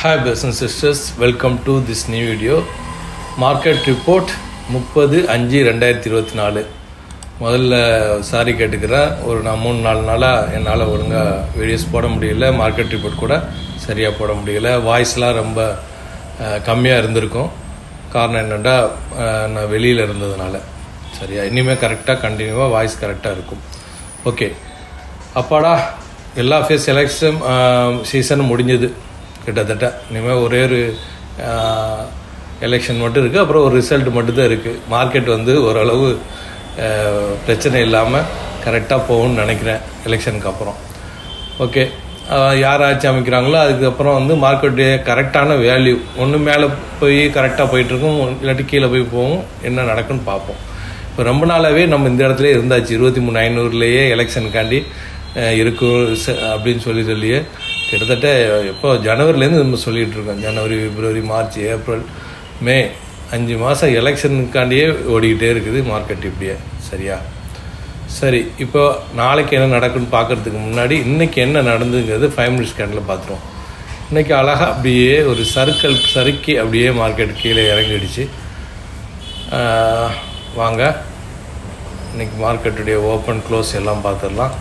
Hi business sisters, welcome to this new video. Market report முப்பது அஞ்சு ரெண்டாயிரத்தி இருபத்தி நாலு முதல்ல சாரி கேட்டுக்கிறேன் ஒரு நான் மூணு நாலு நாளாக என்னால் ஒழுங்காக வீடியோஸ் போட முடியல மார்க்கெட் ரிப்போர்ட் கூட சரியாக போட முடியல வாய்ஸ்லாம் ரொம்ப கம்மியாக இருந்திருக்கும் காரணம் என்னென்னா நான் வெளியில் இருந்ததுனால சரியா இனிமேல் கரெக்டாக கண்டினியூவாக வாய்ஸ் கரெக்டாக இருக்கும் ஓகே அப்பாடா எல்லா ஃபேஸ் எலெக்ஷன் சீசனும் முடிஞ்சது கிட்டத்தட்ட இனிமேல் ஒரே ஒரு எலெக்ஷன் மட்டும் இருக்குது அப்புறம் ஒரு ரிசல்ட் மட்டும் தான் இருக்குது மார்க்கெட் வந்து ஓரளவு ஆஹ், பிரச்சனை இல்லாமல் கரெக்டாக போகும்னு நினைக்கிறேன் எலெக்ஷனுக்கு அப்புறம் ஓகே ஆஹ், யார் ஆட்சி அமைக்கிறாங்களோ அதுக்கப்புறம் வந்து மார்க்கெட்டு கரெக்டான வேல்யூ ஒன்று மேலே போய் கரெக்டாக போயிட்டுருக்கும் இல்லாட்டி கீழே போய் போகும் என்ன நடக்குன்னு பார்ப்போம் இப்போ ரொம்ப நாளாகவே நம்ம இந்த இடத்துல இருந்தாச்சு இருபத்தி மூணு ஐநூறுலேயே எலெக்ஷனுக்காண்டி அஹ், இருக்கும் ச- அப்படின்னு சொல்லி சொல்லியே கிட்டத்தட்ட எப்போ ஜனவரிலேருந்து நம்ம சொல்லிட்டு இருக்கோம் ஜனவரி பிப்ரவரி மார்ச் ஏப்ரல் மே அஞ்சு மாதம் எலெக்ஷனுக்காண்டியே ஓடிக்கிட்டே இருக்குது மார்க்கெட் இப்படியே சரியா சரி இப்போ நாளைக்கு என்ன நடக்குன்னு பார்க்கறதுக்கு முன்னாடி இன்னைக்கு என்ன நடந்ததுங்கிறது ஃபைவ் மினிட்ஸ் கேண்டில் பார்த்துருவோம் இன்னைக்கு அழகாக அப்படியே ஒரு சர்க்கிள் சறுக்கி அப்படியே மார்க்கெட் கீழே இறங்கிடுச்சு ஆஹ், வாங்க இன்னைக்கு மார்க்கெட்டுடைய ஓப்பன் க்ளோஸ் எல்லாம் பார்த்துடலாம்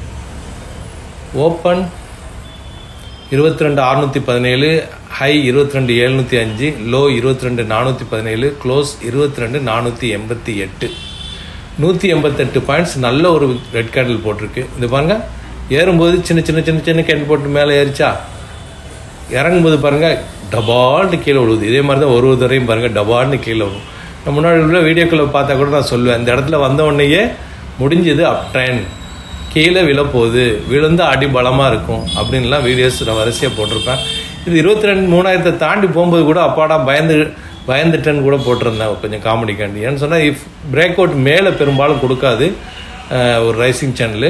ஓப்பன் இருபத்தி ரெண்டு அறுநூற்றி பதினேழு ஹை இருபத்தி ரெண்டு எழுநூற்றி அஞ்சு லோ இருபத்தி ரெண்டு நானூற்றி பதினேழு க்ளோஸ் இருபத்தி ரெண்டு நானூற்றி எண்பத்தி எட்டு நூற்றி எண்பத்தெட்டு பாயிண்ட்ஸ் நல்ல ஒரு ரெட் கேண்டில் போட்டிருக்கு இது பாருங்க ஏறும்போது சின்ன சின்ன சின்ன சின்ன கேண்டில் போட்டு மேலே ஏறிச்சா இறங்கும்போது பாருங்க டபால்னு கீழே விழுவுது இதே மாதிரி தான் ஒரு ஒரு தடவையும் பாருங்க டபால்னு கீழே விழுவும் நான் முன்னாடி உள்ள வீடியோக்களை பார்த்தா கூட நான் சொல்லுவேன் இந்த இடத்துல வந்த உடனேயே முடிஞ்சது அப் ட்ரெயின் கீழே விழப்போகுது விழுந்தா அடி பலமாக இருக்கும் அப்படின்லாம் வீடியோஸ் நான் வரிசையாக போட்டிருப்பேன் இது இருபத்தி ரெண்டு மூணாயிரத்தை தாண்டி போகும்போது கூட அப்பாடா பயந்து பயந்துட்டேன்னு கூட போட்டிருந்தேன் கொஞ்சம் காமெடிக்காண்டி ஏன்னு சொன்னால் இஃப் பிரேக் அவுட் மேலே பெரும்பாலும் கொடுக்காது அஹ், ஒரு ரைசிங் சேனலு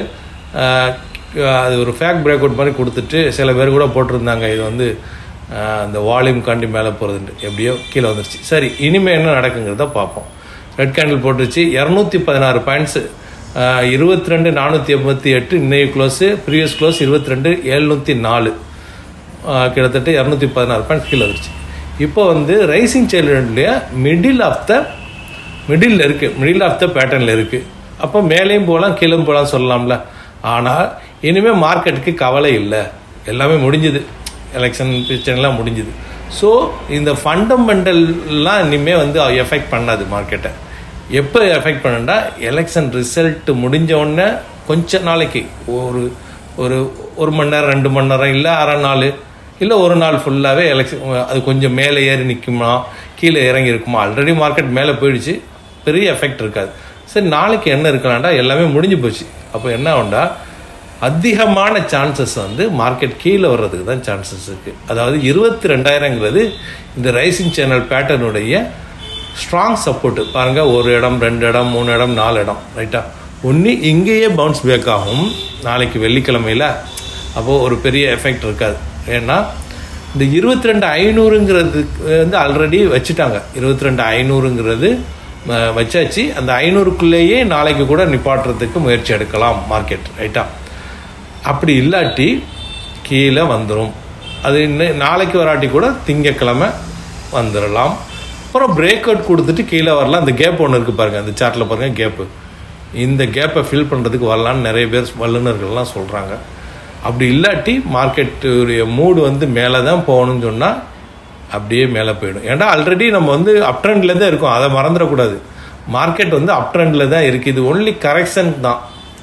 அது ஒரு ஃபேக் பிரேக் அவுட் மாதிரி கொடுத்துட்டு சில பேர் கூட போட்டிருந்தாங்க இது வந்து அஹ், அந்த வால்யூம் காண்டி மேலே போகிறதுன்ட்டு எப்படியோ கீழே வந்துருச்சு சரி இனிமேல் என்ன நடக்குங்கிறத பார்ப்போம் ரெட் கேண்டில் போட்டுருச்சு இரநூத்தி பதினாறு பாயிண்ட்ஸு இருபத்தி ரெண்டு நானூற்றி எண்பத்தி எட்டு இன்னைக்கு க்ளோஸு ப்ரீவியஸ் க்ளோஸ் இருபத்தி ரெண்டு எழுநூற்றி நாலு கிட்டத்தட்ட இரநூத்தி பதினாறு பாயிண்ட் கீழே வந்துருச்சு இப்போ வந்து ரைசிங் சைல்டுலேயே மிடில் ஆஃப் த மிடில் இருக்கு மிடில் ஆஃப் த பேட்டர்னில் இருக்கு அப்போ மேலேயும் போகலாம் கீழே போகலாம் சொல்லலாம்ல ஆனால் இனிமேல் மார்க்கெட்டுக்கு கவலை இல்லை எல்லாமே முடிஞ்சுது எலெக்ஷன் பிரச்சனைலாம் முடிஞ்சுது ஸோ இந்த ஃபண்டமெண்டல்லாம் இனிமேல் வந்து எஃபெக்ட் பண்ணாது மார்க்கெட்டை எப்போ எஃபெக்ட் பண்ணுண்டா எலெக்ஷன் ரிசல்ட் முடிஞ்ச உடனே கொஞ்ச நாளைக்கு ஒரு ஒரு ஒரு மணி நேரம் ரெண்டு மணி நேரம் இல்லை அரை நாள் இல்லை ஒரு நாள் ஃபுல்லாகவே எலெக்ஷன் அது கொஞ்சம் மேலே ஏறி நிற்குமா கீழே இறங்கி இருக்குமா ஆல்ரெடி மார்க்கெட் மேலே போயிடுச்சு பெரிய எஃபெக்ட் இருக்காது சரி நாளைக்கு என்ன இருக்கலாம்டா எல்லாமே முடிஞ்சு போச்சு அப்போ என்ன ஆகும்டா அதிகமான சான்சஸ் வந்து மார்க்கெட் கீழே வர்றதுக்கு தான் சான்சஸ் இருக்குது அதாவது இருபத்தி ரெண்டாயிரங்கிறது இந்த ரைசிங் சேனல் பேட்டர்னுடைய ஸ்ட்ராங் சப்போர்ட்டு பாருங்கள் ஒரு இடம் ரெண்டு இடம் மூணு இடம் நாலு இடம் ரைட்டா ஒன்று இங்கேயே பவுன்ஸ் பேக் ஆகும் நாளைக்கு வெள்ளிக்கிழமையில் அப்போது ஒரு பெரிய எஃபெக்ட் இருக்காது ஏன்னா இந்த இருபத்தி ரெண்டு ஐநூறுங்கிறது வந்து ஆல்ரெடி வச்சுட்டாங்க இருபத்தி ரெண்டு ஐநூறுங்கிறது அஹ், வச்சாச்சு அந்த ஐநூறுக்குள்ளேயே நாளைக்கு கூட நிப்பாட்டுறதுக்கு முயற்சி எடுக்கலாம் மார்க்கெட் ரைட்டா அப்படி இல்லாட்டி கீழே வந்துடும் அது இன்னும் நாளைக்கு வராட்டி கூட திங்கக்கிழமை வந்துடலாம் அப்புறம் பிரேக் அவுட் கொடுத்துட்டு கீழே வரலாம் அந்த கேப் ஒன்று இருக்குது பாருங்கள் அந்த சார்ட்டில் பாருங்கள் கேப்பு இந்த கேப்பை ஃபில் பண்ணுறதுக்கு வரலான்னு நிறைய பேர் வல்லுநர்கள்லாம் சொல்கிறாங்க அப்படி இல்லாட்டி மார்க்கெட்டுடைய மூடு வந்து மேலே தான் போகணும்னு சொன்னால் அப்படியே மேலே போயிடும் ஏன்னா ஆல்ரெடி நம்ம வந்து அப் ட்ரெண்டில் தான் இருக்கோம் அதை மறந்துடக்கூடாது மார்க்கெட் வந்து அப் ட்ரெண்டில் தான் இருக்குது இது ஒன்லி கரெக்ஷன் தான்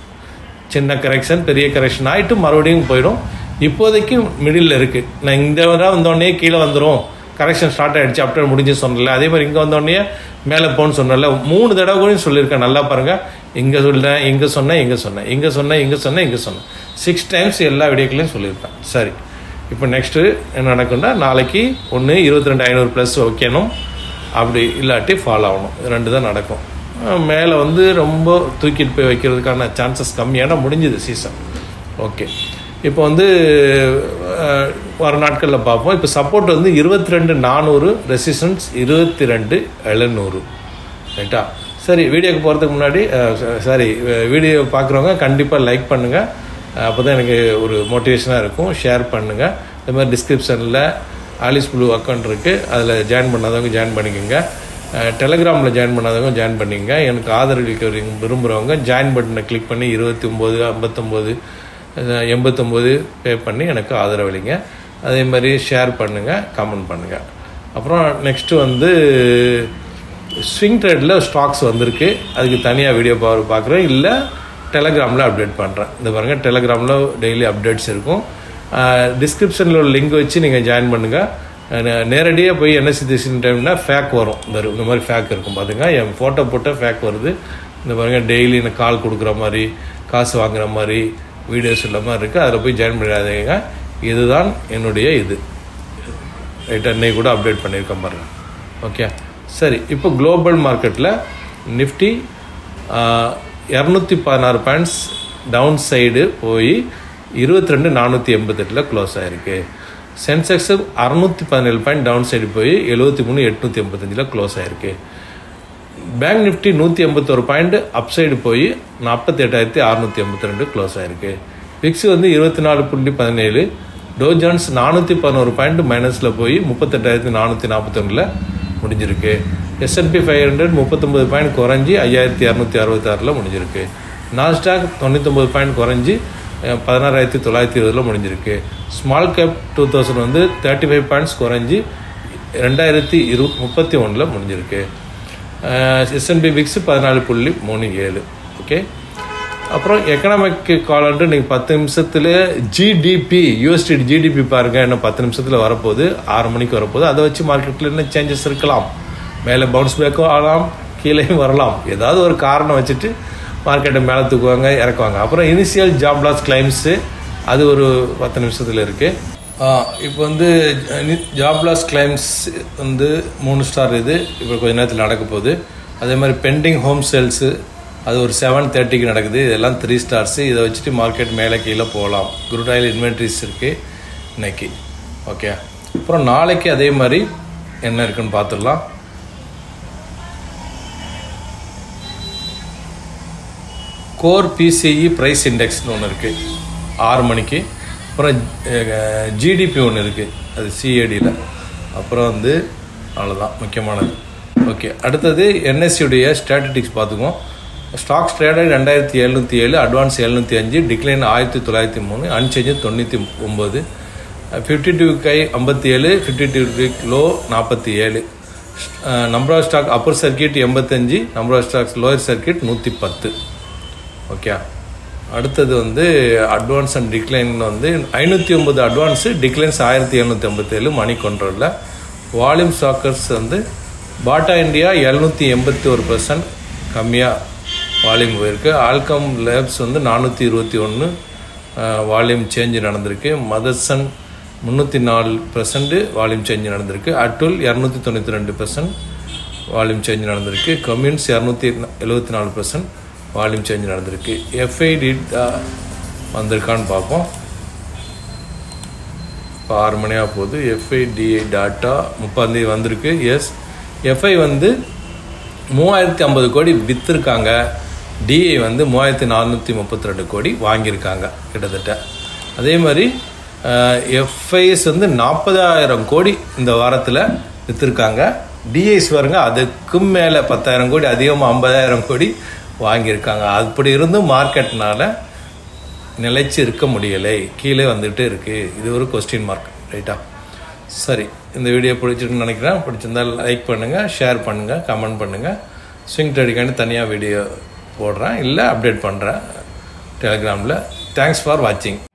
சின்ன கரெக்ஷன் பெரிய கரெக்ஷன் ஆகிட்டு மறுபடியும் போயிடும் இப்போதைக்கு மிடில் இருக்குது நான் இந்த தடவை வந்தோடனே கீழே வந்துடும் கரெக்ஷன் ஸ்டார்ட் ஆகிடுச்சு அப்டர் முடிஞ்சு சொன்னல அதே மாதிரி இங்கே வந்தோடனே மேலே போன்னு சொன்னல மூணு தடவை கூட சொல்லியிருக்கேன் நல்லா பாருங்கள் இங்கே சொல்லிட்டேன் இங்கே சொன்னேன் இங்கே சொன்னேன் இங்கே சொன்னேன் இங்கே சொன்னேன் இங்கே சொன்னேன் சிக்ஸ் டைம்ஸ் எல்லா வீடியோக்களையும் சொல்லியிருப்பேன் சரி இப்போ நெக்ஸ்ட்டு என்ன நடக்கும்னா நாளைக்கு ஒன்று இருபத்தி ரெண்டு ஐநூறு ப்ளஸ் வைக்கணும் அப்படி இல்லாட்டி ஃபாலோ ஆகணும் இது ரெண்டு தான் நடக்கும் மேலே வந்து ரொம்ப தூக்கிட்டு போய் வைக்கிறதுக்கான சான்சஸ் கம்மியான முடிஞ்சுது சீசன் ஓகே இப்போ வந்து அஹ், வர நாட்களில் பார்ப்போம் இப்போ சப்போர்ட் வந்து இருபத்தி ரெண்டு நானூறு ரெசிஸ்டன்ஸ் இருபத்தி ரெண்டு எழுநூறு ரைட்டா சரி வீடியோக்கு போகிறதுக்கு முன்னாடி சாரி வீடியோ பார்க்குறவங்க கண்டிப்பாக லைக் பண்ணுங்கள் அப்போ தான் எனக்கு ஒரு மோட்டிவேஷனாக இருக்கும் ஷேர் பண்ணுங்கள் இந்த மாதிரி டிஸ்கிரிப்ஷனில் ஆலிஸ் ப்ளூ அக்கௌண்ட் இருக்குது அதில் ஜாயின் பண்ணாதவங்க ஜாயின் பண்ணிக்கோங்க டெலகிராமில் ஜாயின் பண்ணாதவங்க ஜாயின் பண்ணிக்கங்க எனக்கு ஆதரவளிக்க விரும்புகிறவங்க ஜாயின் பட்டனை கிளிக் பண்ணி இருபத்தி ஒம்பது ஐம்பத்தொம்போது எண்பத்தொம்போது பே பண்ணி எனக்கு ஆதரவளிங்க அதே மாதிரி ஷேர் பண்ணுங்கள் கமெண்ட் பண்ணுங்கள் அப்புறம் நெக்ஸ்ட்டு வந்து ஸ்விங் ட்ரேடில் ஸ்டாக்ஸ் வந்திருக்கு அதுக்கு தனியாக வீடியோ பவர் பார்க்குறேன் இல்லை டெலகிராமில் அப்டேட் பண்ணுறேன் இந்த பாருங்கள் டெலகிராமில் டெய்லி அப்டேட்ஸ் இருக்கும் டிஸ்கிரிப்ஷனில் உள்ள லிங்க் வச்சு நீங்கள் ஜாயின் பண்ணுங்கள் நேரடியாக போய் என்எஸ்சி தேசின் டைம்னா ஃபேக் வரும் இந்த இந்த மாதிரி ஃபேக் இருக்கும் பார்த்துங்க என் ஃபோட்டோ போட்டால் ஃபேக் வருது இந்த பாருங்கள் டெய்லி எனக்கு கால் கொடுக்குற மாதிரி காசு வாங்குற மாதிரி வீடியோஸ் உள்ள மாதிரி இருக்குது அதில் போய் ஜாயின் பண்ணிடாதீங்க இதுதான் என்னுடைய இது ரைட்டாக இன்னைக்கு கூட அப்டேட் பண்ணியிருக்கேன் பாருங்க ஓகே சரி இப்போ குளோபல் மார்க்கெட்டில் நிஃப்டி இரநூத்தி பதினாறு பாயிண்ட்ஸ் டவுன் சைடு போய் இருபத்தி ரெண்டு நானூற்றி எண்பத்தெட்டில் க்ளோஸ் ஆகிருக்கு சென்செக்ஸு அறுநூற்றி பதினேழு பாயிண்ட் டவுன் சைடு போய் எழுபத்தி மூணு எட்நூற்றி எண்பத்தஞ்சில் க்ளோஸ் ஆகிருக்கு பேங்க் நிஃப்டி நூற்றி எண்பத்தொரு பாயிண்ட் அப் சைடு போய் நாற்பத்தி எட்டாயிரத்தி அறுநூற்றி எண்பத்தி ரெண்டு க்ளோஸ் ஆகிருக்கு விக்ஸ் வந்து இருபத்தி நாலு புள்ளி பதினேழு டோஜான்ஸ் நானூற்றி பதினோரு பாயிண்ட் மைனஸில் போய் முப்பத்தெட்டாயிரத்தி நானூற்றி நாற்பத்தொன்னில் முடிஞ்சிருக்கு எஸ்என்பி ஃபைவ் ஹண்ட்ரட் முப்பத்தொம்பது பாயிண்ட் குறைஞ்சி ஐயாயிரத்தி இரநூத்தி அறுபத்தாறில் முடிஞ்சிருக்கு நாஸ்டாக் தொண்ணூத்தொம்பது பாயிண்ட் குறைஞ்சி பதினாறாயிரத்தி தொள்ளாயிரத்தி இருபதில் முடிஞ்சிருக்கு ஸ்மால் கேப் டூ தௌசண்ட் வந்து தேர்ட்டி ஃபைவ் பாயிண்ட்ஸ் குறைஞ்சி ரெண்டாயிரத்தி இரு முப்பத்தி ஒன்றில் முடிஞ்சிருக்கு எஸ்என்பி விக்ஸ் பதினாலு புள்ளி மூணு ஏழு ஓகே அப்புறம் எக்கனாமிக் காலன்ட்டு நீங்கள் பத்து நிமிஷத்தில் ஜிடிபி யூஎஸ்டி ஜிடிபி பாருங்கள் இன்னும் பத்து நிமிஷத்தில் வரப்போகுது ஆறு மணிக்கு வரப்போகுது அதை வச்சு மார்க்கெட்டில் என்ன சேஞ்சஸ் இருக்கலாம் மேலே பவுன்ஸ் பேக்கும் ஆகலாம் கீழேயும் வரலாம் ஏதாவது ஒரு காரணம் வச்சுட்டு மார்க்கெட்டை மேலே தூக்குவாங்க இறக்குவாங்க அப்புறம் இனிஷியல் ஜாப் லாஸ் கிளைம்ஸு அது ஒரு பத்து நிமிஷத்தில் இருக்குது இப்போ வந்து ஜாப் லாஸ் கிளைம்ஸ் வந்து மூணு ஸ்டார் இது இப்போ கொஞ்ச நேரத்தில் நடக்க போகுது அதே மாதிரி பெண்டிங் ஹோம் சேல்ஸு அது ஒரு செவன் தேர்ட்டிக்கு நடக்குது இதெல்லாம் த்ரீ ஸ்டார்ஸு இதை வச்சுட்டு மார்க்கெட் மேலே கீழே போகலாம் குரூட் ஆயில் இன்வென்ட்ரிஸ் இருக்குது இன்னைக்கு ஓகே அப்புறம் நாளைக்கு அதே மாதிரி என்ன இருக்குன்னு பார்த்துடலாம் கோர் பிசிஇ ப்ரைஸ் இண்டெக்ஸ்னு ஒன்று இருக்குது ஆறு மணிக்கு அப்புறம் ஜிடிபி ஒன்று இருக்குது அது சிஏடியில் அப்புறம் வந்து அவ்வளோதான் முக்கியமானது ஓகே அடுத்தது என்எஸ்சியுடைய ஸ்ட்ராட்டஜிக்ஸ் பார்த்துக்குவோம் ஸ்டாக்ஸ் ட்ரேடட் ரெண்டாயிரத்தி எழுநூற்றி ஏழு அட்வான்ஸ் எழுநூற்றி அஞ்சு டிக்ளைன் ஆயிரத்தி தொள்ளாயிரத்தி மூணு அன்சேஞ்சு தொண்ணூற்றி ஒம்பது ஃபிஃப்டி டூ கை ஐம்பத்தி ஏழு ஃபிஃப்டி டூ வீக் லோ நாற்பத்தி ஏழு number of stock upper circuit எண்பத்தஞ்சு number of stocks lower circuit நூற்றி பத்து ஓகே அடுத்தது வந்து அட்வான்ஸ் அண்ட் டிக்ளைன் வந்து ஐநூற்றி ஒம்பது அட்வான்ஸு டிக்ளைன்ஸ் ஆயிரத்தி எழுநூற்றி ஐம்பத்தேழு மணி கொண்டரில் வால்யூம் ஸ்டாக்கர்ஸ் வந்து பாட்டா இந்தியா எழுநூற்றி எண்பத்தி ஒரு பர்சன்ட் கம்மியாக வால்யூம் போயிருக்கு ஆல்கம் லேப்ஸ் வந்து நானூற்றி இருபத்தி ஒன்று வால்யூம் சேஞ்ச் நடந்திருக்கு மதர்சன் முந்நூற்றி நாலு பர்சன்ட் வால்யூம் சேஞ்ச் நடந்திருக்கு அட்டுல் இரநூத்தி தொண்ணூற்றி ரெண்டு பர்சன்ட் வால்யூம் சேஞ்ச் நடந்திருக்கு கம்யூன்ஸ் இரநூத்தி எழுபத்தி நாலு பர்சன்ட் வால்யூம் சேஞ்ச் நடந்திருக்கு எஃப்ஐடி வந்திருக்கான்னு பார்ப்போம் இப்போ ஆறு மணியாக போகுது எஃப்ஐடிஐ டாட்டா முப்பாந்தேதி வந்திருக்கு எஸ் எஃப்ஐ வந்து மூவாயிரத்தி ஐம்பது கோடி விற்றுருக்காங்க டிஐ வந்து மூவாயிரத்தி நானூற்றி முப்பத்தி ரெண்டு கோடி வாங்கியிருக்காங்க கிட்டத்தட்ட அதே மாதிரி எஃப்ஐஎஸ் வந்து நாற்பதாயிரம் கோடி இந்த வாரத்தில் விற்றுருக்காங்க டிஐஸ் பாருங்க அதுக்கும் மேலே பத்தாயிரம் கோடி அதிகமாக ஐம்பதாயிரம் கோடி வாங்கியிருக்காங்க அப்படி இருந்தும் மார்க்கெட்னால நிலைச்சு இருக்க முடியலை கீழே வந்துட்டு இருக்கு இது ஒரு கொஸ்டின் மார்க் ரைட்டா சரி இந்த வீடியோ பிடிச்சிருக்குன்னு நினைக்கிறேன் பிடிச்சிருந்தா லைக் பண்ணுங்கள் ஷேர் பண்ணுங்கள் கமெண்ட் பண்ணுங்கள் ஸ்விங் ட்ரேடிங்கான தனியாக வீடியோ போடுறேன் இல்லை அப்டேட் பண்ணுறேன் டெலிகிராமில் தேங்க்ஸ் ஃபார் வாட்சிங்